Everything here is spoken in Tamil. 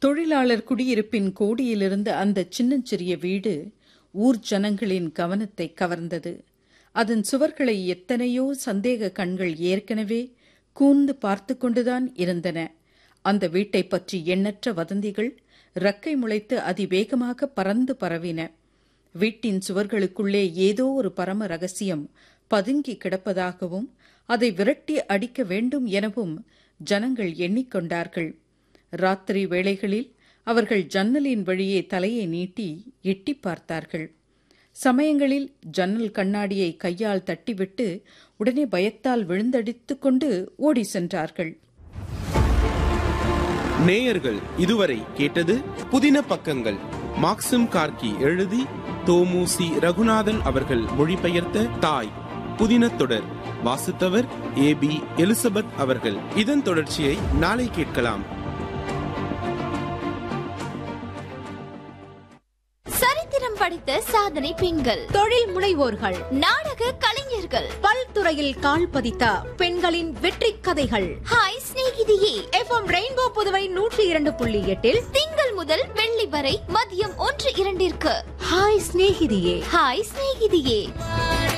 தொழிலாளர் குடியிருப்பின் கோடியிலிருந்த அந்த சின்னஞ்சிறிய வீடு ஊர் ஜனங்களின் கவனத்தை கவர்ந்தது அதன் சுவர்களை எத்தனையோ சந்தேக கண்கள் ஏற்கனவே கூர்ந்து பார்த்து கொண்டுதான் இருந்தன அந்த வீட்டை பற்றி எண்ணற்ற வதந்திகள் ரக்கை முளைத்து அதிவேகமாக பறந்து பரவின வீட்டின் சுவர்களுக்குள்ளே ஏதோ ஒரு பரம ரகசியம் பதுங்கி கிடப்பதாகவும் அதை விரட்டி அடிக்க வேண்டும் எனவும் ஜனங்கள் எண்ணிக்கொண்டார்கள் ராத்திரி வேளைகளில் அவர்கள் ஜன்னலின் வழியே தலையை நீட்டி எட்டி பார்த்தார்கள் சமயங்களில் ஜன்னல் கண்ணாடியை கையால் தட்டிவிட்டு உடனே பயத்தால் விழுந்தடித்துக் கொண்டு ஓடி சென்றார்கள் நேயர்கள் இதுவரை கேட்டது புதின பக்கங்கள் மாக்சிம் கார்கி எழுதி தோமுசி ரகுநாதன் அவர்கள் மொழிபெயர்த்த தாய் புதின தொடர் வாசித்தவர் ஏ பி எலிசபெத் அவர்கள் இதன் தொடர்ச்சியை நாளை கேட்கலாம் சரித்திரம் படைத்த சாதனை பெண்கள் தொழில் முனைவோர்கள் நாடக கலைஞர்கள் பல்துறையில் கால் பதித்த பெண்களின் வெற்றி கதைகள் ஹாய் சிநேகிதியே எஃப்எம் ரெயின்போ புதுவை நூற்றி இரண்டு புள்ளி எட்டில் திங்கள் முதல் வெள்ளி வரை மதியம் ஒன்று இரண்டிற்கு ஹாய் சிநேகிதியே ஹாய் சிநேகிதியே